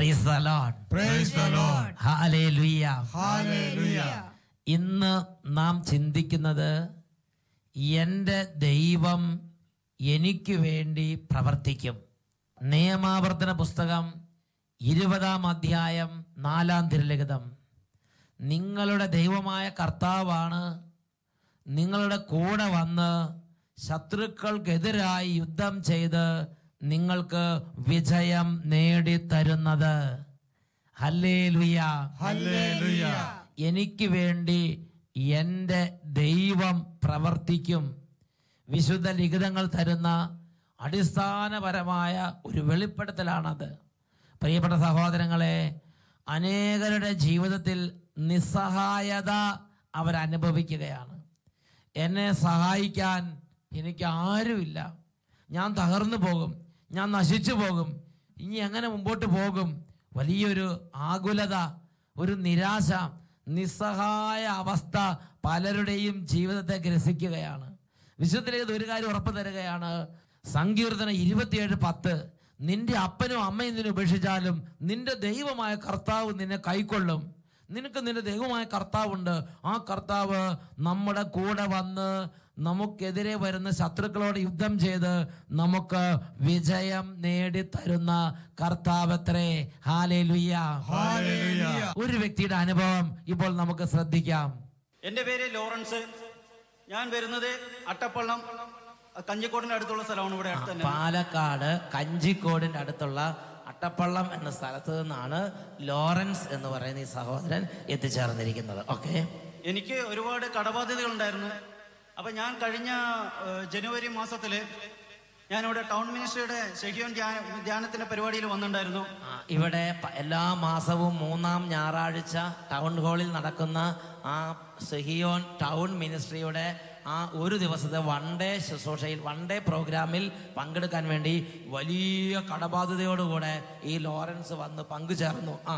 Praise the Lord Praise the Lord. Hallelujah Hallelujah. ഇന്ന് നാം ചിന്തിക്കുന്നത് എൻ്റെ ദൈവം എനിക്ക് വേണ്ടി പ്രവർത്തിക്കും നിയമാവർത്തന പുസ്തകം ഇരുപതാം അധ്യായം നാലാം തിരുലിഖിതം നിങ്ങളുടെ ദൈവമായ കർത്താവാണ് നിങ്ങളുടെ കൂടെ വന്ന് ശത്രുക്കൾക്കെതിരായി യുദ്ധം ചെയ്ത് നിങ്ങൾക്ക് വിജയം നേടിത്തരുന്നത് ഹല്ലേ Hallelujah. എനിക്ക് വേണ്ടി എൻ്റെ ദൈവം പ്രവർത്തിക്കും വിശുദ്ധ ലിഖിതങ്ങൾ തരുന്ന അടിസ്ഥാനപരമായ ഒരു വെളിപ്പെടുത്തലാണത് പ്രിയപ്പെട്ട സഹോദരങ്ങളെ അനേകരുടെ ജീവിതത്തിൽ നിസ്സഹായത അവരനുഭവിക്കുകയാണ് എന്നെ സഹായിക്കാൻ എനിക്ക് ആരുമില്ല ഞാൻ തകർന്നു പോകും ഞാൻ നശിച്ചു പോകും ഇനി എങ്ങനെ മുമ്പോട്ട് പോകും വലിയൊരു ആകുലത ഒരു നിരാശ നിസ്സഹായ അവസ്ഥ പലരുടെയും ജീവിതത്തെ ഗ്രസിക്കുകയാണ് വിശുദ്ധരേത് ഒരു കാര്യം ഉറപ്പു തരികയാണ് സങ്കീർത്തനം ഇരുപത്തിയേഴ് പത്ത് നിന്റെ അപ്പനും അമ്മയും നിന്നെ ഉപേക്ഷിച്ചാലും നിന്റെ ദൈവമായ കർത്താവ് നിന്നെ കൈക്കൊള്ളും നിനക്ക് നിന്റെ ദൈവമായ കർത്താവുണ്ട് ആ കർത്താവ് നമ്മുടെ കൂടെ വന്ന് നമുക്കെതിരെ വരുന്ന ശത്രുക്കളോട് യുദ്ധം ചെയ്ത് നമുക്ക് വിജയം നേടിത്തരുന്ന കർത്താവത്രേ ഹാലേലുയ്യ Hallelujah. ഒരു വ്യക്തിയുടെ അനുഭവം ഇപ്പോൾ നമുക്ക് ശ്രദ്ധിക്കാം എൻ്റെ പേര് ലോറൻസ് ഞാൻ വരുന്നത് അട്ടപ്പള്ളം കഞ്ഞിക്കോടിന്റെ അടുത്തുള്ള സ്ഥലമാണ് ഇവിടെ അടുത്ത് തന്നെ പാലക്കാട് കഞ്ചിക്കോടിന്റെ അടുത്തുള്ള അട്ടപ്പള്ളം എന്ന സ്ഥലത്ത് നിന്നാണ് ലോറൻസ് എന്ന് പറയുന്ന ഈ സഹോദരൻ എത്തിച്ചേർന്നിരിക്കുന്നത് ഓക്കെ എനിക്ക് ഒരുപാട് കടബാധ്യതകൾ ഉണ്ടായിരുന്നു അപ്പൊ ഞാൻ കഴിഞ്ഞ ഏഹ്, ജനുവരി മാസത്തില് ഞാനിവിടെ ടൗൺ മിനിസ്ട്രിയുടെ ഷെഹിയോൻ ധ്യാന ധ്യാനത്തിന്റെ പരിപാടിയിൽ വന്നിട്ടുണ്ടായിരുന്നു ഇവിടെ പ- എല്ലാ മാസവും മൂന്നാം ഞായറാഴ്ച ടൗൺ ഹാളിൽ നടക്കുന്ന ആ സെഹിയോൻ ടൗൺ മിനിസ്ട്രിയുടെ ആ ഒരു ദിവസത്തെ വൺ ഡേ ശുശ്രൂഷയിൽ വൺ ഡേ പ്രോഗ്രാമിൽ പങ്കെടുക്കാൻ വേണ്ടി വലിയ കടബാധ്യതയോടുകൂടെ ഈ ലോറൻസ് വന്ന് പങ്കുചേർന്നു ആ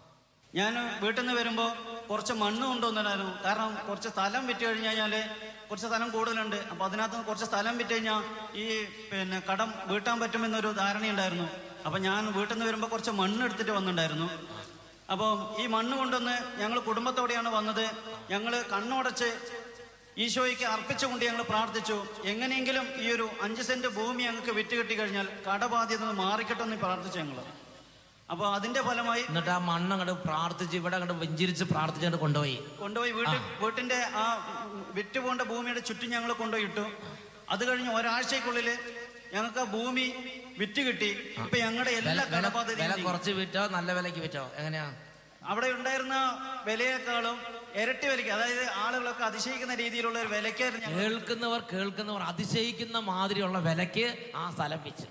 ഞാൻ വീട്ടിൽ നിന്ന് വരുമ്പോൾ കുറച്ച് മണ്ണ് കൊണ്ടുവന്നിട്ടായിരുന്നു കാരണം കുറച്ച് സ്ഥലം വിറ്റ് കഴിഞ്ഞ് കഴിഞ്ഞാൽ കുറച്ച് സ്ഥലം കൂടുതലുണ്ട് അപ്പോൾ അതിനകത്ത് നിന്ന് കുറച്ച് സ്ഥലം വിറ്റ് കഴിഞ്ഞാൽ ഈ പിന്നെ കടം വീട്ടാൻ പറ്റുമെന്നൊരു ധാരണയുണ്ടായിരുന്നു അപ്പോൾ ഞാൻ വീട്ടിൽ നിന്ന് വരുമ്പോൾ കുറച്ച് മണ്ണ് എടുത്തിട്ട് വന്നിട്ടുണ്ടായിരുന്നു അപ്പോൾ ഈ മണ്ണ് കൊണ്ടുവന്ന് ഞങ്ങൾ കുടുംബത്തോടെയാണ് വന്നത് ഞങ്ങൾ കണ്ണുടച്ച് ഈശോയ്ക്ക് അർപ്പിച്ചുകൊണ്ട് ഞങ്ങൾ പ്രാർത്ഥിച്ചു എങ്ങനെയെങ്കിലും ഈ ഒരു അഞ്ച് സെന്റ് ഭൂമി ഞങ്ങൾക്ക് വിറ്റ് കിട്ടി കഴിഞ്ഞാൽ കടബാധ്യത മാറിക്കിട്ടെന്ന് പ്രാർത്ഥിച്ചു ഞങ്ങൾ അപ്പോൾ അതിന്റെ ഫലമായി എന്നിട്ട് ആ മണ്ണ് അങ്ങോട്ട് പ്രാർത്ഥിച്ച് ഇവിടെ അങ്ങോട്ട് വെഞ്ചിരിച്ച് പ്രാർത്ഥിച്ചുകൊണ്ട് കൊണ്ടുപോയി കൊണ്ടുപോയി വീട്ടിൽ വീട്ടിന്റെ ആ വിറ്റ് പോകേണ്ട ഭൂമിയുടെ ചുറ്റും ഞങ്ങൾ കൊണ്ടുപോയി ഇട്ടു അത് കഴിഞ്ഞ് ഒരാഴ്ചക്കുള്ളിൽ ഞങ്ങൾക്ക് ആ ഭൂമി വിറ്റ് കിട്ടി ഇപ്പൊ ഞങ്ങളുടെ വില എല്ലാ വില വില കടബാധ്യതയും കുറച്ച് വിറ്റോ നല്ല വിലക്ക് വിറ്റോ എങ്ങനെയാ അവിടെ ഉണ്ടായിരുന്ന വിലയേക്കാളും ഇരട്ടി വിലയ്ക്ക് അതായത് ആളുകളൊക്കെ അതിശയിക്കുന്ന രീതിയിലുള്ള ഒരു വിലയ്ക്കായിരുന്നു ഞങ്ങൾ കേൾക്കുന്നവർ കേൾക്കുന്നവർ അതിശയിക്കുന്ന മാതിരിയുള്ള വിലക്ക് ആ സ്ഥലം വെച്ച്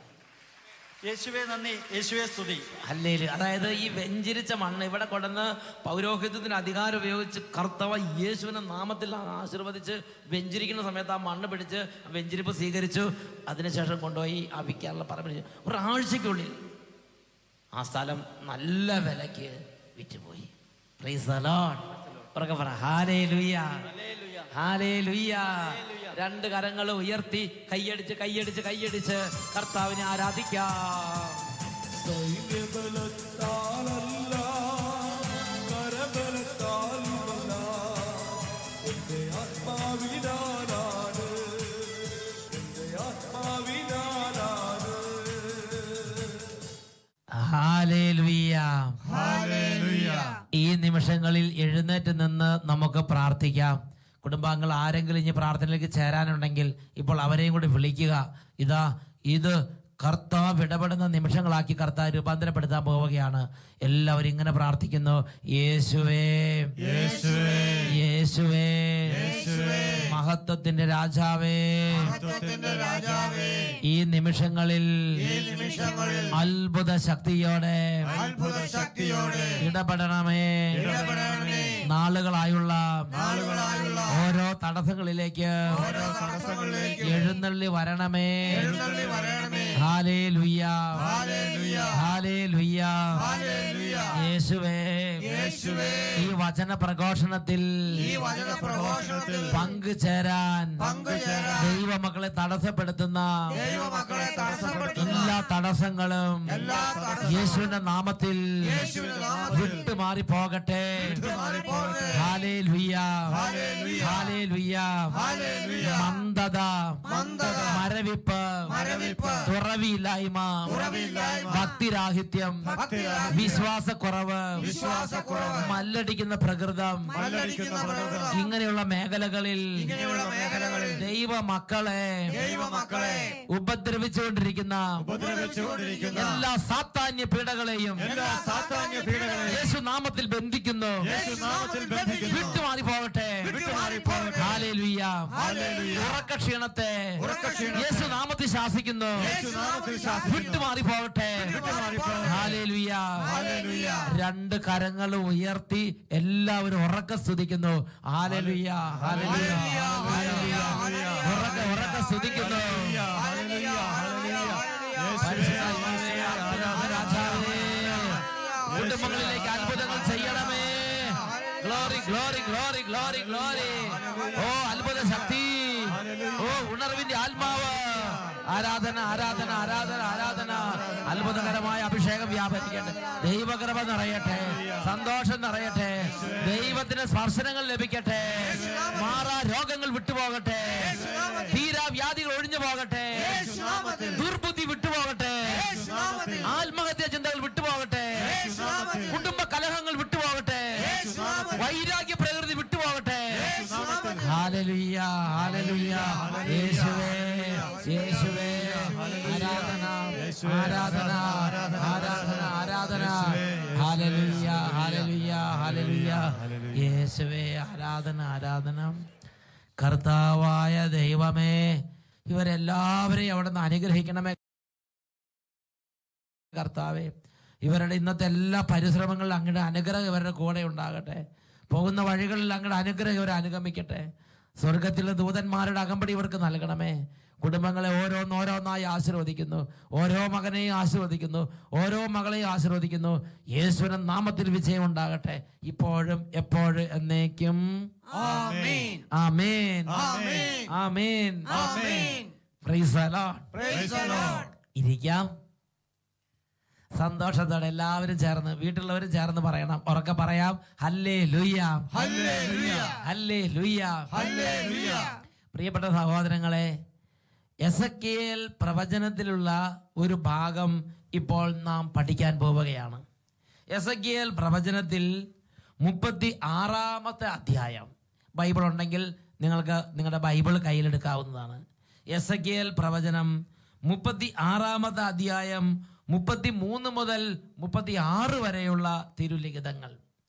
യേശുവെ നന്ദി യേശുവെ സ്തുതി അല്ലേല് അതായത് ഈ വെഞ്ചിരിച്ച മണ്ണ് ഇവിടെ കൊണ്ടുവന്ന് പൗരോഹിത്യത്തിന് അധികാരം ഉപയോഗിച്ച് കർത്തവ യേശുവിന്റെ നാമത്തിൽ ആശീർവദിച്ച് വെഞ്ചിരിക്കുന്ന സമയത്ത് ആ മണ്ണ് പിടിച്ച് വെഞ്ചിരിപ്പ് സ്വീകരിച്ചു അതിനുശേഷം കൊണ്ടുപോയി ആ വിൽക്കാനുള്ള പറമ്പിൽ ഒരാഴ്ചക്കുള്ളിൽ ആ സ്ഥലം നല്ല വിലക്ക് വിറ്റുപോയി Praise the Lord. ഉറക്കെ പറ ഹാലേ ലുയ്യ ഹാലേ ലുയ്യ രണ്ട് കരങ്ങൾ ഉയർത്തി കൈയടിച്ച് കൈയടിച്ച് കൈയടിച്ച് കർത്താവിനെ ആരാധിക്കാം സൈന്യബലത്താലല്ല കരബലത്താലുമല്ല എന്റെ ആത്മാവിനാലാണ് എന്റെ ആത്മാവിനാലാണ് ഹാലേലുയ്യ. Hallelujah. ഈ നിമിഷങ്ങളിൽ എഴുന്നേറ്റ് നിന്ന് നമുക്ക് പ്രാർത്ഥിക്കാം കുടുംബാംഗങ്ങൾ ആരെങ്കിലും ഇനി പ്രാർത്ഥനയിലേക്ക് ചേരാനുണ്ടെങ്കിൽ ഇപ്പോൾ അവരെയും കൂടി വിളിക്കുക ഇതാ ഇത് കർത്താവ് ഇടപെടുന്ന നിമിഷങ്ങളാക്കി കർത്താവ് രൂപാന്തരപ്പെടുത്താൻ പോവുകയാണ് എല്ലാവരും ഇങ്ങനെ പ്രാർത്ഥിക്കുന്നു യേശുവേ യേശുവേ യേശുവേ യേശുവേ മഹത്വത്തിന്റെ രാജാവേ മഹത്വത്തിന്റെ രാജാവേ ഈ നിമിഷങ്ങളിൽ ഈ നിമിഷങ്ങളിൽ അത്ഭുത ശക്തിയോടെ അത്ഭുത ശക്തിയോടെ ഇടപെടണമേ ഇടപെടണമേ നാളുകളായുള്ള നാളുകളായുള്ള ഓരോ തടസ്സങ്ങളിലേക്ക് ഓരോ തടസ്സങ്ങളിലേക്ക് എഴുന്നള്ളി വരണമേ എഴുന്നള്ളി വരണമേ ഹാലേ ലുയ്യ ഹല്ലേലൂയ. ഹാലേ ലുയ്യ ഹല്ലേലൂയ. യേശുവേ യേശുവേ. യേശുവേ ഈ വചന പ്രഘോഷണത്തിൽ ഈ വചന പ്രഘോഷണത്തിൽ പങ്കുചേരാൻ പങ്കുചേരാൻ ദൈവമക്കളെ തടസ്സപ്പെടുത്തുന്ന ദൈവമക്കളെ തടസ്സപ്പെടുത്തുന്ന എല്ലാ തടസ്സങ്ങളും എല്ലാ തടസ്സങ്ങളും യേശുവിന്റെ നാമത്തിൽ യേശുവിന്റെ നാമത്തിൽ വിട്ടുമാറി പോകട്ടെ വിട്ടുമാറിപ്പോകട്ടെ. ഹാലേലുയ്യ. ഹാലേലുയ്യ. ഹാലേലുയ്യ. ഹാലേലുയ്യ. മന്ദത മന്ദത. മരവിപ്പ് മരവിപ്പ്. തുറവിയില്ലായ്മ തുറവിയില്ലായ്മ. ഭക്തിരാഹിത്യം ഭക്തിരാഹിത്യം. വിശ്വാസക്കുറവ് വിശ്വാസക്കുറവ്. മല്ലടിക്കുന്ന പ്രകൃതം മല്ലടിക്കുന്ന പ്രകൃതം. ഇങ്ങനെയുള്ള മേഖലകളിൽ ഇങ്ങനെയുള്ള മേഖലകളിൽ ദൈവ മക്കളെ ദൈവമക്കളെ ഉപദ്രവിച്ചുകൊണ്ടിരിക്കുന്ന ഉപദ്രവിച്ചുകൊണ്ടിരിക്കുന്ന എല്ലാ സാത്താന്യ പീഡകളെയും എല്ലാ സാത്താന്യ പീഡകളെയും യേശു നാമത്തിൽ ബന്ധിക്കുന്നു യേശുനാമത്തിൽ ബന്ധിക്കുന്നു. വിട്ടുമാറി പോകട്ടെ വിട്ടുമാറിപ്പോകട്ടെ. ഹാലേലുയ്യ. ഹാലേലുയ്യ. ഉറക്കക്ഷീണത്തെ ഉറക്കക്ഷീണത്തെ യേശു നാമത്തിൽ ശാസിക്കുന്നു യേശുനാമത്തിൽ ശാസിക്കുന്നു. വിട്ടുമാറി പോകട്ടെ വിട്ടുമാറിപ്പോകട്ടെ. ഹാലേലുയ്യ. ഹാലേലുയ്യ. രണ്ട് കരങ്ങളും ഉയർത്തി എല്ലാവരും ഉറക്ക സ്തുതിക്കുന്നു hallelujah hallelujah hallelujah. Hallelujah. Hallelujah. ഉറക്ക ഉറക്ക സ്തുതിക്കുന്നു ഹല്ലേലൂയ, ഹല്ലേലൂയ. പരിശുദ്ധാത്മാവേ, അത്ഭുത രാജാവേ, കുടുംബങ്ങളിലേക്ക് അത്ഭുതങ്ങൾ ചെയ്യണമേ glory glory glory glory glory ഓ അത്ഭുത ശക്തി ഓ ഉണർവിന്റെ ആത്മാവ് ആരാധന ആരാധന ആരാധന ആരാധന അത്ഭുതകരമായ അഭിഷേകം വ്യാപരിക്കട്ടെ ദൈവകൃപ നിറയട്ടെ സന്തോഷം നിറയട്ടെ ദൈവത്തിന്റെ സ്പർശനങ്ങൾ ലഭിക്കട്ടെ മാറാ രോഗങ്ങൾ വിട്ടുപോകട്ടെ തീരാ വ്യാധികൾ ഒഴിഞ്ഞു പോകട്ടെ ദുർബുദ്ധി വിട്ടുപോകട്ടെ ആത്മഹത്യാ ചിന്തകൾ വിട്ടുപോകട്ടെ കുടുംബ കലഹങ്ങൾ വിട്ടുപോകട്ടെ വൈരാഗ്യ പ്രകൃതി വിട്ടുപോകട്ടെ ഹാലലുയ്യ ഹാലലുയ്യ യേശുവേ യേശുവേ ആരാധന ആരാധന ആരാധന ആരാധന ഹാലലുയ്യ ഹാലലുയ്യ ഹാലലുയ്യ യേശുവേ ആരാധന ആരാധന കർത്താവായ ദൈവമേ ഇവരെല്ലാവരെയും അവിടെ നിന്ന് അനുഗ്രഹിക്കണമേ കർത്താവെ ഇവരുടെ ഇന്നത്തെ എല്ലാ പരിശ്രമങ്ങളിലും അങ്ങയുടെ അനുഗ്രഹം ഇവരുടെ കൂടെ ഉണ്ടാകട്ടെ പോകുന്ന വഴികളിൽ അങ്ങയുടെ അനുഗ്രഹം ഇവരെ അനുഗമിക്കട്ടെ സ്വർഗത്തിലെ ദൂതന്മാരുടെ അകമ്പടി ഇവർക്ക് നൽകണമേ കുടുംബങ്ങളെ ഓരോന്നോരോന്നായി ആശീർവദിക്കുന്നു ഓരോ മകനെയും ആശീർവദിക്കുന്നു ഓരോ മകളെയും ആശീർവദിക്കുന്നു യേശുവിന്റെ നാമത്തിൽ വിജയം ഉണ്ടാകട്ടെ ഇപ്പോഴും എപ്പോഴും എന്നേക്കും ആമേൻ. ആമേൻ ആമേൻ. ആമേൻ ആമേൻ. Praise the Lord. Praise the Lord. ഇരിക്കാം സന്തോഷത്തോടെ എല്ലാവരും ചേർന്ന് വീട്ടിലുള്ളവരും ചേർന്ന് പറയണം ഉറക്കെ പറയാം ഹല്ലേ ലുയ്യ ഹല്ലേലൂയ. ഹല്ലേ ലുയ്യ ഹല്ലേലൂയ. പ്രിയപ്പെട്ട സഹോദരങ്ങളെ എസക്കേൽ പ്രവചനത്തിലുള്ള ഒരു ഭാഗം ഇപ്പോൾ നാം പഠിക്കാൻ പോവുകയാണ് എസക്കേൽ പ്രവചനത്തിൽ മുപ്പത്തി ആറാമത്തെ അധ്യായം ബൈബിൾ ഉണ്ടെങ്കിൽ നിങ്ങൾക്ക് നിങ്ങളുടെ ബൈബിൾ കയ്യിലെടുക്കാവുന്നതാണ് എസക്കേൽ പ്രവചനം മുപ്പത്തി ആറാമത്തെ അധ്യായം മുപ്പത്തി മൂന്ന് മുതൽ മുപ്പത്തി ആറ് വരെയുള്ള തിരുലിഖിതങ്ങൾ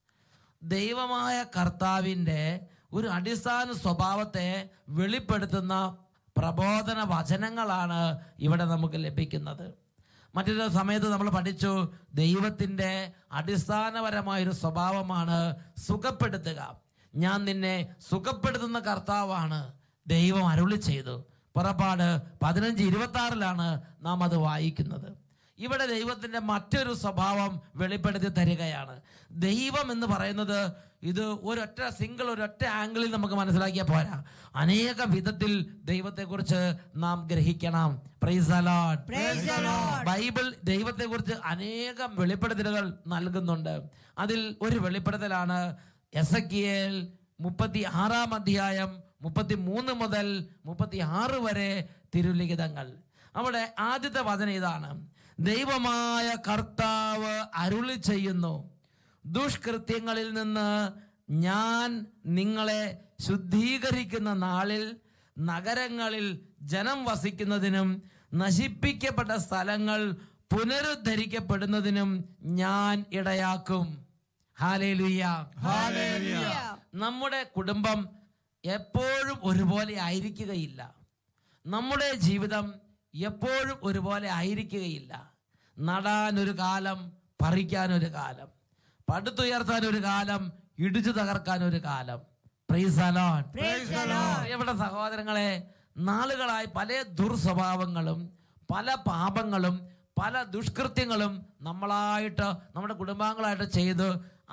ദൈവമായ കർത്താവിൻ്റെ ഒരു അടിസ്ഥാന സ്വഭാവത്തെ വെളിപ്പെടുത്തുന്ന പ്രബോധന വചനങ്ങളാണ് ഇവിടെ നമുക്ക് ലഭിക്കുന്നത് മറ്റൊരു സമയത്ത് നമ്മൾ പഠിച്ചു ദൈവത്തിൻ്റെ അടിസ്ഥാനപരമായൊരു സ്വഭാവമാണ് സുഖപ്പെടുത്തുക ഞാൻ നിന്നെ സുഖപ്പെടുത്തുന്ന കർത്താവാണ് ദൈവം അരുളി ചെയ്തു പുറപ്പാട് പതിനഞ്ച് ഇരുപത്തി ആറിലാണ് നാം അത് വായിക്കുന്നത് ഇവിടെ ദൈവത്തിന്റെ മറ്റൊരു സ്വഭാവം വെളിപ്പെടുത്തി തരികയാണ് ദൈവം എന്ന് പറയുന്നത് ഇത് ഒരൊറ്റ സിംഗിൾ ഒരൊറ്റ ആംഗിളിൽ നമുക്ക് മനസ്സിലാക്കിയാൽ പോരാ അനേക വിധത്തിൽ ദൈവത്തെക്കുറിച്ച് നാം ഗ്രഹിക്കണം Praise the Lord. ബൈബിൾ ദൈവത്തെക്കുറിച്ച് അനേകം വെളിപ്പെടുത്തലുകൾ നൽകുന്നുണ്ട് അതിൽ ഒരു വെളിപ്പെടുത്തലാണ് എസക്കിയേൽ മുപ്പത്തി ആറാം അധ്യായം മുപ്പത്തി മൂന്ന് മുതൽ മുപ്പത്തി ആറ് വരെ തിരുലിഖിതങ്ങൾ അവിടെ ആദ്യത്തെ വചനം ഇതാണ് ദൈവമായ കർത്താവ് അരുളി ചെയ്യുന്നു ദുഷ്കൃത്യങ്ങളിൽ നിന്ന് ഞാൻ നിങ്ങളെ ശുദ്ധീകരിക്കുന്ന നാളിൽ നഗരങ്ങളിൽ ജനം വസിക്കുന്നതിനും നശിപ്പിക്കപ്പെട്ട സ്ഥലങ്ങൾ പുനരുദ്ധരിക്കപ്പെടുന്നതിനും ഞാൻ ഇടയാക്കും ഹാലേലുയ്യ ഹല്ലേലൂയ. നമ്മുടെ കുടുംബം എപ്പോഴും ഒരുപോലെ ആയിരിക്കുകയില്ല നമ്മുടെ ജീവിതം എപ്പോഴും ഒരുപോലെ ആയിരിക്കുകയില്ല നടാൻ ഒരു കാലം പറിക്കാൻ ഒരു കാലം പടുത്തുയർത്താൻ ഒരു കാലം ഇടിച്ചു തകർക്കാൻ ഒരു കാലം Praise the Lord. പ്രിയപ്പെട്ട സഹോദരങ്ങളെ നാളുകളായി പല ദുർസ്വഭാവങ്ങളും പല പാപങ്ങളും പല ദുഷ്കൃത്യങ്ങളും നമ്മളായിട്ട് നമ്മുടെ കുടുംബാംഗങ്ങളായിട്ട് ചെയ്ത്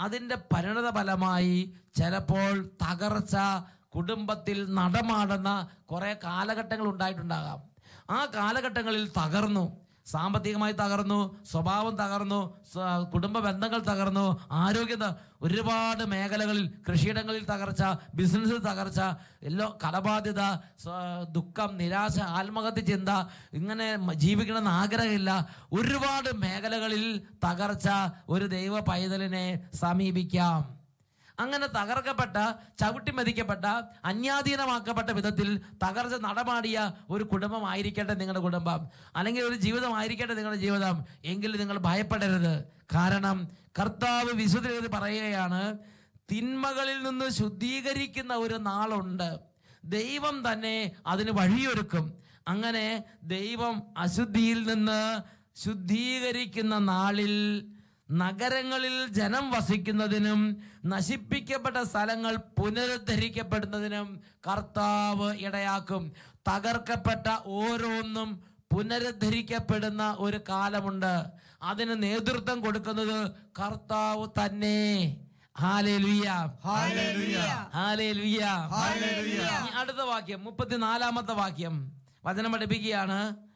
അതിൻ്റെ പരിണത ഫലമായി ചിലപ്പോൾ തകർച്ച കുടുംബത്തിൽ നടമാടുന്ന കുറേ കാലഘട്ടങ്ങൾ ഉണ്ടായിട്ടുണ്ടാകാം ആ കാലഘട്ടങ്ങളിൽ തകർന്നു സാമ്പത്തികമായി തകർന്നു സ്വഭാവം തകർന്നു സ്വ- കുടുംബ ബന്ധങ്ങൾ തകർന്നു ആരോഗ്യ ത- ഒരുപാട് മേഖലകളിൽ കൃഷിയിടങ്ങളിൽ തകർച്ച ബിസിനസ്സിൽ തകർച്ച എല്ലോ കടബാധ്യത സ്വ- ദുഃഖം നിരാശ ആത്മഹത്യ ചിന്ത ഇങ്ങനെ മ- ജീവിക്കണമെന്ന് ആഗ്രഹമില്ല ഒരുപാട് മേഖലകളിൽ തകർച്ച ഒരു ദൈവ പൈതലിനെ സമീപിക്കാം അങ്ങനെ തകർക്കപ്പെട്ട ചവിട്ടി മതിക്കപ്പെട്ട അന്യാധീനമാക്കപ്പെട്ട വിധത്തിൽ തകർച്ച നടമാടിയ ഒരു കുടുംബമായിരിക്കട്ടെ നിങ്ങളുടെ കുടുംബം അല്ലെങ്കിൽ ഒരു ജീവിതമായിരിക്കട്ടെ നിങ്ങളുടെ ജീവിതം എങ്കിൽ നിങ്ങൾ ഭയപ്പെടരുത് കാരണം കർത്താവ് വിശുദ്ധ പറയുകയാണ് തിന്മകളിൽ നിന്ന് ശുദ്ധീകരിക്കുന്ന ഒരു നാളുണ്ട് ദൈവം തന്നെ അതിന് വഴിയൊരുക്കും അങ്ങനെ ദൈവം അശുദ്ധിയിൽ നിന്ന് ശുദ്ധീകരിക്കുന്ന നാളിൽ നഗരങ്ങളിൽ ജനം വസിക്കുന്നതിനും നശിപ്പിക്കപ്പെട്ട സ്ഥലങ്ങൾ പുനരുദ്ധരിക്കപ്പെടുന്നതിനും കർത്താവ് ഇടയാക്കും തകർക്കപ്പെട്ട ഓരോന്നും പുനരുദ്ധരിക്കപ്പെടുന്ന ഒരു കാലമുണ്ട് അതിന് നേതൃത്വം കൊടുക്കുന്നത് കർത്താവ് തന്നെ ഹാലേലുയ്യ ഹല്ലേലൂയ ഹാലേലുയ്യ ഹല്ലേലൂയ ഇനി അടുത്ത വാക്യം മുപ്പത്തിനാലാമത്തെ വാക്യം വചനം പഠിപ്പിക്കുകയാണ്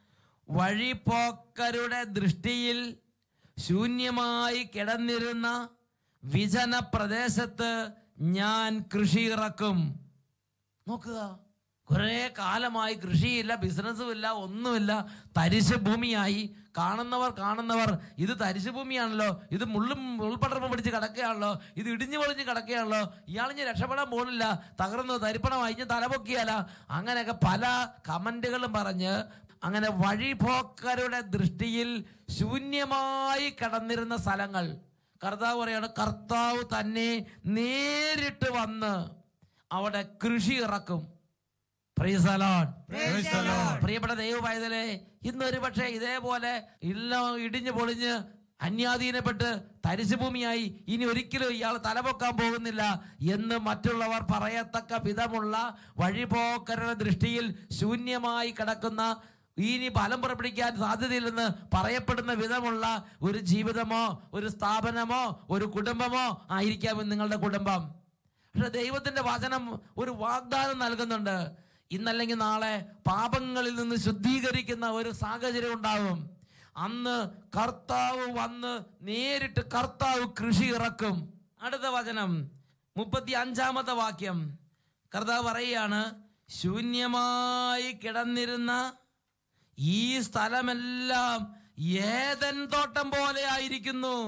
വഴിപോക്കരുടെ ദൃഷ്ടിയിൽ ശൂന്യമായി കിടന്നിരുന്ന വിജന പ്രദേശത്ത് ഞാൻ കൃഷി ഇറക്കും നോക്കുക കുറേ കാലമായി കൃഷിയില്ല ബിസിനസ്സും ഇല്ല ഒന്നുമില്ല തരിശ് ഭൂമിയായി കാണുന്നവർ കാണുന്നവർ ഇത് തരിശ് ഭൂമിയാണല്ലോ ഇത് മുള്ളും ഉൾപ്പടർപ്പം പിടിച്ച് കിടക്കുകയാണല്ലോ ഇത് ഇടിഞ്ഞു പൊളിഞ്ഞ് കിടക്കുകയാണല്ലോ ഇയാളിഞ്ഞ് രക്ഷപ്പെടാൻ പോണില്ല തകർന്നു തരിപ്പണമായി ഇഞ്ഞ് തലപൊക്കിയാല അങ്ങനെയൊക്കെ പല കമന്റുകളും പറഞ്ഞ് അങ്ങനെ വഴിപോക്കരുടെ ദൃഷ്ടിയിൽ ശൂന്യമായി കിടന്നിരുന്ന സ്ഥലങ്ങൾ കർത്താവ് പറയാണ് കർത്താവ് തന്നെ നേരിട്ട് വന്ന് അവിടെ കൃഷി ഇറക്കും Praise the Lord. Praise the Lord. പ്രിയപ്പെട്ട ദൈവ പൈതലെ ഇന്ന് ഒരു പക്ഷേ ഇതേപോലെ ഇല്ല ഇടിഞ്ഞു പൊളിഞ്ഞ് അന്യാധീനപ്പെട്ട് തരിശുഭൂമിയായി ഇനി ഒരിക്കലും ഇയാൾ തലപൊക്കാൻ പോകുന്നില്ല എന്ന് മറ്റുള്ളവർ പറയത്തക്ക വിധമുള്ള വഴിപോക്കരുടെ ദൃഷ്ടിയിൽ ശൂന്യമായി കിടക്കുന്ന ഇനി ഫലം പുറപ്പെടുവിക്കാൻ സാധ്യതയില്ലെന്ന് പറയപ്പെടുന്ന വിധമുള്ള ഒരു ജീവിതമോ ഒരു സ്ഥാപനമോ ഒരു കുടുംബമോ ആയിരിക്കാം നിങ്ങളുടെ കുടുംബം പക്ഷെ ദൈവത്തിന്റെ വചനം ഒരു വാഗ്ദാനം നൽകുന്നുണ്ട് ഇന്നല്ലെങ്കിൽ നാളെ പാപങ്ങളിൽ നിന്ന് ശുദ്ധീകരിക്കുന്ന ഒരു സാഹചര്യം ഉണ്ടാവും അന്ന് കർത്താവ് വന്ന് നേരിട്ട് കർത്താവ് കൃഷി ഇറക്കും അടുത്ത വചനം മുപ്പത്തി അഞ്ചാമത്തെ വാക്യം കർത്താവ് പറയുകയാണ് ശൂന്യമായി കിടന്നിരുന്ന ഈ സ്ഥലമെല്ലാം ഏതൻ തോട്ടം പോലെ ആയിരിക്കുന്നു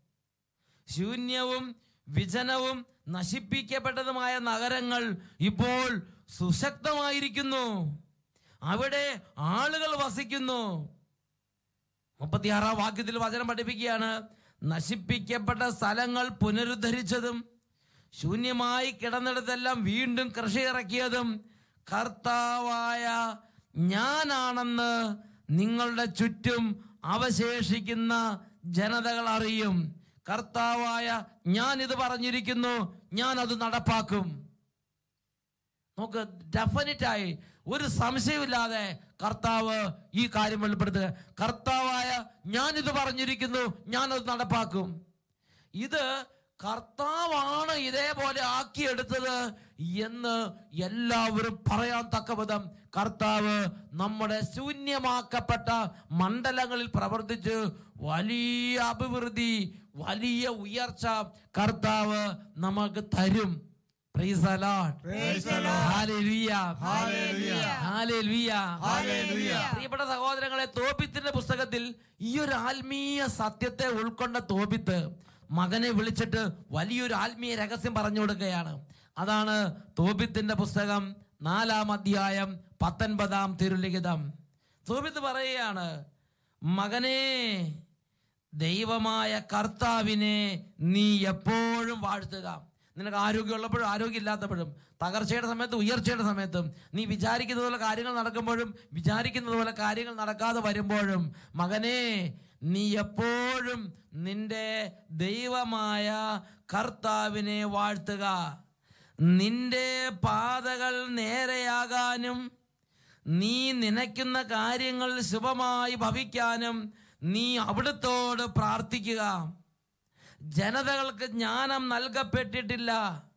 ശൂന്യവും വിജനവും നശിപ്പിക്കപ്പെട്ടതുമായ നഗരങ്ങൾ ഇപ്പോൾ സുശക്തമായിരിക്കുന്നു അവിടെ ആളുകൾ വസിക്കുന്നു മുപ്പത്തിയാറാം വാക്യത്തിൽ വചനം പഠിപ്പിക്കുകയാണ് നശിപ്പിക്കപ്പെട്ട സ്ഥലങ്ങൾ പുനരുദ്ധരിച്ചതും ശൂന്യമായി കിടന്നിടത്തെല്ലാം വീണ്ടും കൃഷി ഇറക്കിയതും കർത്താവായ ഞാനാണെന്ന് നിങ്ങളുടെ ചുറ്റും അവശേഷിക്കുന്ന ജനതകൾ അറിയും കർത്താവായ ഞാൻ ഇത് പറഞ്ഞിരിക്കുന്നു ഞാൻ അത് നടപ്പാക്കും നമുക്ക് ഡെഫിനറ്റ് ആയി ഒരു സംശയമില്ലാതെ കർത്താവ് ഈ കാര്യം വെളിപ്പെടുത്തുക കർത്താവായ ഞാൻ ഇത് പറഞ്ഞിരിക്കുന്നു ഞാൻ അത് നടപ്പാക്കും ഇത് കർത്താവാണ് ഇതേപോലെ ആക്കിയെടുത്തത് എന്ന് എല്ലാവരും പറയാൻ തക്ക വിധം കർത്താവ് നമ്മുടെ ശൂന്യമാക്കപ്പെട്ട മണ്ഡലങ്ങളിൽ പ്രവർത്തിച്ച് വലിയ അഭിവൃദ്ധി വലിയ ഉയർച്ച കർത്താവ് നമുക്ക് തരും Praise the Lord. Praise the Lord. Hallelujah. Hallelujah. Hallelujah. Hallelujah. പ്രിയപ്പെട്ട സഹോദരങ്ങളെ തോപിത്തിന്റെ പുസ്തകത്തിൽ ഈ ഒരു ആത്മീയ സത്യത്തെ ഉൾക്കൊണ്ട തോപിത്ത് മകനെ വിളിച്ചിട്ട് വലിയൊരു ആത്മീയ രഹസ്യം പറഞ്ഞു കൊടുക്കുകയാണ് അതാണ് തോപിത്തിന്റെ പുസ്തകം നാലാം അധ്യായം പത്തൊൻപതാം തിരുലിഖിതം തോപിത്ത് പറയുകയാണ് മകനെ ദൈവമായ കർത്താവിനെ നീ എപ്പോഴും വാഴ്ത്തുക നിനക്ക് ആരോഗ്യമുള്ളപ്പോഴും ആരോഗ്യമില്ലാത്തപ്പോഴും തകർച്ചയുടെ സമയത്ത് ഉയർച്ചയുടെ സമയത്തും നീ വിചാരിക്കുന്ന പോലെ കാര്യങ്ങൾ നടക്കുമ്പോഴും വിചാരിക്കുന്നത് പോലെ കാര്യങ്ങൾ നടക്കാതെ വരുമ്പോഴും മകനെ നീ എപ്പോഴും നിന്റെ ദൈവമായ കർത്താവിനെ വാഴ്ത്തുക നിന്റെ പാതകൾ നേരെയാകാനും നീ നനയ്ക്കുന്ന കാര്യങ്ങൾ ശുഭമായി ഭവിക്കാനും നീ അവിടുത്തോട് പ്രാർത്ഥിക്കുക ജനതകൾക്ക് ജ്ഞാനം നൽകപ്പെട്ടിട്ടില്ല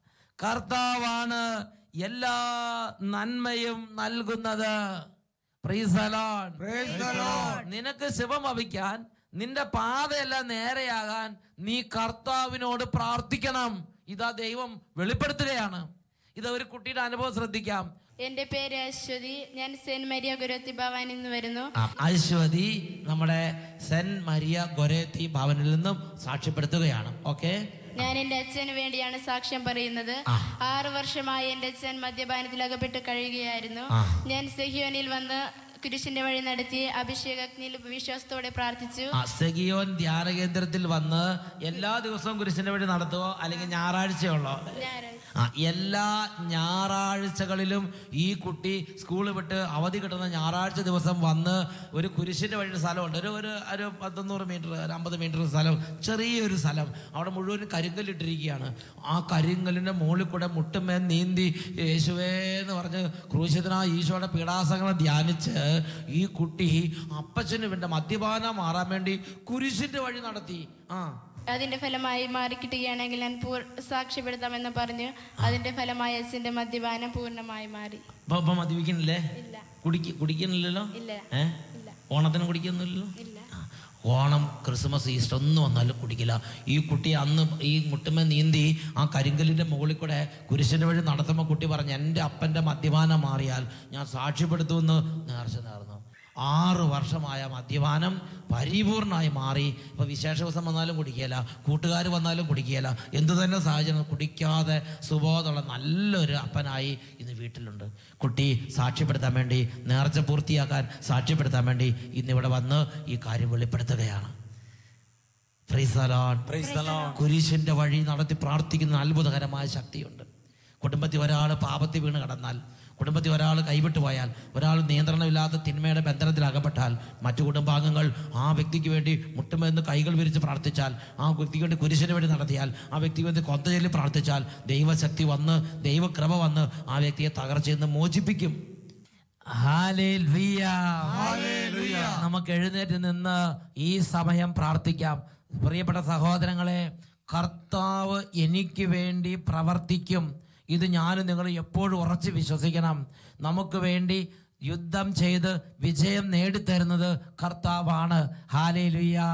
കർത്താവാണ് എല്ലാ നന്മയും നൽകുന്നത് Praise the Lord. Praise the Lord. നിനക്ക് ശുഭം ഭവിക്കാൻ നിന്റെ പാതയെല്ലാം നേരെയാകാൻ നീ കർത്താവിനോട് പ്രാർത്ഥിക്കണം ഇതാ ദൈവം വെളിപ്പെടുത്തുകയാണ് ഇത് ഒരു കുട്ടിയുടെ അനുഭവം ശ്രദ്ധിക്കാം എന്റെ പേര് അശ്വതി ഞാൻ സെന്റ് മരിയ ഗുരുത്തി ഭവാനിൽ നിന്ന് വരുന്നു ആ, അശ്വതി നമ്മുടെ സെന്റ് മരിയ ഗൊരേത്തി ഭവനിൽ നിന്നും സാക്ഷ്യപ്പെടുത്തുകയാണ് ഓക്കെ ഞാൻ എന്റെ അച്ഛന് വേണ്ടിയാണ് സാക്ഷ്യം പറയുന്നത് ആ. ആറു വർഷമായി എന്റെ അച്ഛൻ മദ്യപാനത്തിൽ അകപ്പെട്ട് കഴിയുകയായിരുന്നു ആ. ഞാൻ സെഹിയോനിൽ വന്ന് കുരിശിന്റെ വഴി നടത്തി അഭിഷേകജ്ഞയിൽ വിശ്വാസത്തോടെ പ്രാർത്ഥിച്ചു അസഗിയോൻ ധ്യാന കേന്ദ്രത്തിൽ വന്ന് എല്ലാ ദിവസവും കുരിശിന്റെ വഴി നടത്തുവോ അല്ലെങ്കിൽ ഞായറാഴ്ചയുള്ളോ ഞായറാഴ്ച. ആ എല്ലാ ഞായറാഴ്ചകളിലും ഈ കുട്ടി സ്കൂൾ വിട്ട് അവധി കിട്ടുന്ന ഞായറാഴ്ച ദിവസം വന്ന് ഒരു കുരിശിന്റെ വഴിയുടെ സ്ഥലമുണ്ട് ഒരു ഒരു ഒരു പത്തൊന്നൂറ് മീറ്റർ ഒരു അമ്പത് മീറ്റർ സ്ഥലം ചെറിയൊരു സ്ഥലം അവിടെ മുഴുവൻ കരിങ്കല്ലിട്ടിരിക്കുകയാണ് ആ കരിങ്കല്ലിന്റെ മുകളിൽ കൂടെ മുട്ടുമേ നീന്തി യേശുവേ എന്ന് പറഞ്ഞ് ക്രൂശിതനായ ഈശോയുടെ പീഡാസങ്ങളെ ധ്യാനിച്ച് ഈ കുട്ടി അപ്പച്ചന് വേണ്ട മദ്യപാനം മാറാൻ വേണ്ടി കുരിശിന്റെ വഴി നടത്തി ആ അതിന്റെ ഫലമായി മാറിക്കിട്ടുകയാണെങ്കിൽ ഞാൻ പൂർ- സാക്ഷ്യപ്പെടുത്താമെന്ന് പറഞ്ഞു അതിന്റെ ഫലമായി അച്ഛന്റെ മദ്യപാനം പൂർണ്ണമായി മാറി ഇപ്പൊ ഇപ്പൊ മദ്യപിക്കുന്നില്ലേ ഇല്ല കുടിക്ക കുടിക്കുന്നില്ലല്ലോ ഇല്ല ഏ ഇല്ല ഓണത്തിന് കുടിക്കുന്നില്ലല്ലോ ഇല്ല ആ, ഓണം ക്രിസ്മസ് ഈസ്റ്റർ ഒന്നും വന്നാലും കുടിക്കില്ല ഈ കുട്ടി അന്ന് ഈ മുട്ടുമേ നീന്തി ആ കരിങ്കല്ലിന്റെ മുകളിൽ കൂടെ കുരിശിന്റെ വഴി നടത്തുമ്പോൾ കുട്ടി പറഞ്ഞു എൻ്റെ അപ്പൻ്റെ മദ്യപാനം മാറിയാൽ ഞാൻ സാക്ഷ്യപ്പെടുത്തുമെന്ന് നേർച്ച നേർന്നു ആറ് വർഷമായ മദ്യപാനം പരിപൂർണമായി മാറി ഇപ്പൊ വിശേഷ ദിവസം വന്നാലും കുടിക്കുകയില്ല കൂട്ടുകാർ വന്നാലും കുടിക്കുകയില്ല എന്തു തന്നെ സാഹചര്യം കുടിക്കാതെ സുബോധമുള്ള നല്ലൊരു അപ്പനായി ഇന്ന് വീട്ടിലുണ്ട് കുട്ടി സാക്ഷ്യപ്പെടുത്താൻ വേണ്ടി നേർച്ച പൂർത്തിയാക്കാൻ സാക്ഷ്യപ്പെടുത്താൻ വേണ്ടി ഇന്നിവിടെ വന്ന് ഈ കാര്യം വെളിപ്പെടുത്തുകയാണ് Praise the Lord. കുരിശിന്റെ വഴി നടത്തി പ്രാർത്ഥിക്കുന്ന അത്ഭുതകരമായ ശക്തിയുണ്ട് കുടുംബത്തിൽ ഒരാൾ പാപത്തിൽ വീണ് കിടന്നാൽ കുടുംബത്തിൽ ഒരാൾ കൈവിട്ടു പോയാൽ ഒരാൾ നിയന്ത്രണമില്ലാത്ത തിന്മയുടെ ബന്ധനത്തിൽ അകപ്പെട്ടാൽ മറ്റു കുടുംബാംഗങ്ങൾ ആ വ്യക്തിക്ക് വേണ്ടി മുട്ടുമെന്ന് കൈകൾ വിരിച്ച് പ്രാർത്ഥിച്ചാൽ ആ വ്യക്തിക്ക് വേണ്ടി കുരിശിന് വേണ്ടി നടത്തിയാൽ ആ വ്യക്തിക്ക് വേണ്ടി കൊന്ത ചൊല്ലി പ്രാർത്ഥിച്ചാൽ ദൈവശക്തി വന്ന് ദൈവകൃപ വന്ന് ആ വ്യക്തിയെ തകർച്ചയിൽ നിന്ന് മോചിപ്പിക്കും ഹാലേലുയ്യ. നമുക്ക് എഴുന്നേറ്റ് നിന്ന് ഈ സമയം പ്രാർത്ഥിക്കാം പ്രിയപ്പെട്ട സഹോദരങ്ങളെ കർത്താവ് എനിക്ക് വേണ്ടി പ്രവർത്തിക്കും ഇത് ഞാനും നിങ്ങൾ എപ്പോഴും ഉറച്ച് വിശ്വസിക്കണം നമുക്ക് വേണ്ടി യുദ്ധം ചെയ്ത് വിജയം നേടിത്തരുന്നത് കർത്താവാണ് ഹാലേലുയ്യ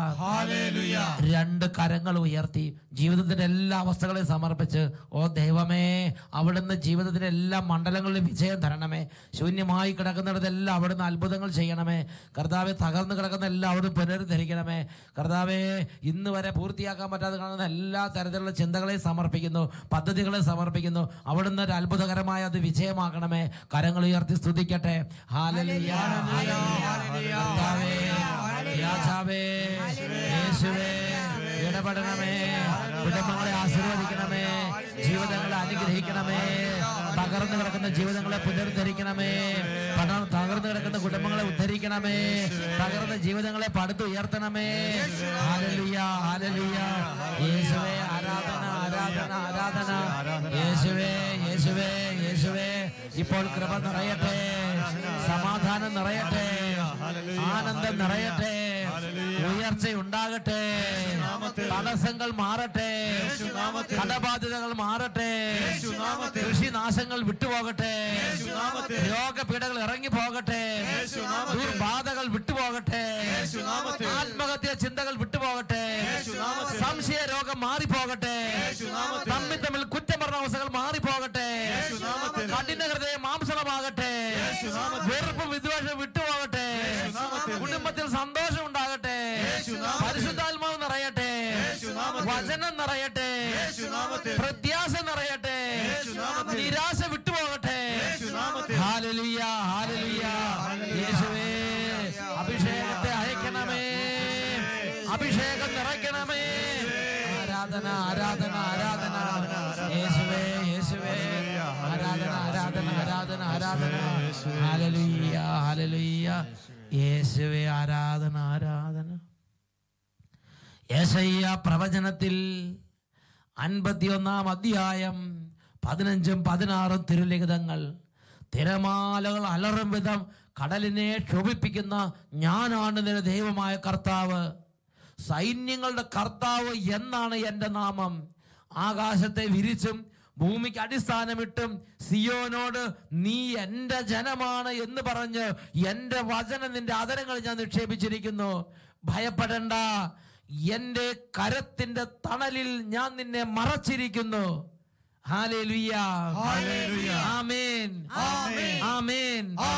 രണ്ട് കരങ്ങൾ ഉയർത്തി ജീവിതത്തിന്റെ എല്ലാ അവസ്ഥകളെയും സമർപ്പിച്ച് ഓ ദൈവമേ അവിടുന്ന് ജീവിതത്തിന്റെ എല്ലാ മണ്ഡലങ്ങളിലും വിജയം തരണമേ ശൂന്യമായി കിടക്കുന്നിടത്തെല്ലാം അവിടുന്ന് അത്ഭുതങ്ങൾ ചെയ്യണമേ കർത്താവെ തകർന്നു കിടക്കുന്ന എല്ലാം അവിടുന്ന് പുനരുദ്ധരിക്കണമേ കർത്താവെ ഇന്ന് വരെ പൂർത്തിയാക്കാൻ പറ്റാതെ കാണുന്ന എല്ലാ തരത്തിലുള്ള ചിന്തകളെയും സമർപ്പിക്കുന്നു പദ്ധതികളെ സമർപ്പിക്കുന്നു അവിടുന്ന് ഒരു അത്ഭുതകരമായ അത് വിജയമാക്കണമേ കരങ്ങൾ ഉയർത്തി സ്തുതിക്കട്ടെ ഹാലലുയ കർത്താവേ രാജാവേ യേശുവേ ഇടപെടണമേ കുടുംബങ്ങളെ ആശീർവദിക്കണമേ ജീവിതങ്ങളെ അനുഗ്രഹിക്കണമേ തകർന്നു കിടക്കുന്ന ജീവിതങ്ങളെ പുനരുദ്ധരിക്കണമേ പണം തകർന്നു കിടക്കുന്ന കുടുംബങ്ങളെ ഉദ്ധരിക്കണമേ തകർന്ന ജീവിതങ്ങളെ പടുത്തുയർത്തണമേ ഹാലലുയ ഹാലലുയ യേശുവേ ആരാധന ആരാധന ആരാധന യേശുവേ യേശുവേ യേശുവേ ഇപ്പോൾ കൃപ നിറയട്ടെ സമാധാനം നിറയട്ടെ ആനന്ദം നിറയട്ടെ ഉയർച്ച ഉണ്ടാകട്ടെ തടസ്സങ്ങൾ മാറട്ടെ കടബാധ്യതകൾ മാറട്ടെ കൃഷിനാശങ്ങൾ വിട്ടുപോകട്ടെ രോഗപീഠകൾ ഇറങ്ങി പോകട്ടെ ദുർബാധകൾ വിട്ടുപോകട്ടെ ആത്മഹത്യ ചിന്തകൾ വിട്ടുപോകട്ടെ സംശയ രോഗം മാറിപ്പോകട്ടെ തമ്മിൽ തമ്മിൽ കുറ്റം പറഞ്ഞ അവസ്ഥകൾ മാറിപ്പോകട്ടെ കഠിന ഹൃദയം മാംസളമാകട്ടെ വെറുപ്പ് വിദ്വേഷം വിട്ടുപോകട്ടെ കുടുംബത്തിൽ സന്തോഷം ഉണ്ടാകട്ടെ പരിശുദ്ധാത്മാവ് നിറയട്ടെ വചനം നിറയട്ടെ പ്രത്യാശ നിറയട്ടെ നിരാശ വിട്ടുപോകട്ടെ ഹാലലുയ ഹാലലുയ യേശുവേ അഭിഷേകത്തെ അയക്കണമേ അഭിഷേകം നിറയ്ക്കണമേ ആരാധന ആരാധന ആരാധന യേശുവേ യേശുവേ ആരാധന ആരാധന ആരാധന ആരാധന ഹാലലുയ്യ ഹാലലുയ്യ യേശുവേ ആരാധന ആരാധന യേശയ്യ പ്രവചനത്തിൽ അൻപത്തിയൊന്നാം അധ്യായം പതിനഞ്ചും പതിനാറും തിരുലിഖിതങ്ങൾ തിരമാലകൾ അലറും വിധം കടലിനെ ക്ഷോഭിപ്പിക്കുന്ന ഞാനാണ് നിന്റെ ദൈവമായ കർത്താവ് സൈന്യങ്ങളുടെ കർത്താവ് എന്നാണ് എൻ്റെ നാമം ആകാശത്തെ വിരിച്ചും ഭൂമിക്ക് അടിസ്ഥാനമിട്ടും സിയോനോട് നീ എൻ്റെ ജനമാണ് എന്ന് പറഞ്ഞ് എൻ്റെ വചനം നിന്റെ അതരങ്ങൾ ഞാൻ നിക്ഷേപിച്ചിരിക്കുന്നു ഭയപ്പെടണ്ട എൻ്റെ കരത്തിന്റെ തണലിൽ ഞാൻ നിന്നെ മറച്ചിരിക്കുന്നു ഹാലേലുയ ഹല്ലേലൂയ. ആമേൻ ആമേൻ. ആമേൻ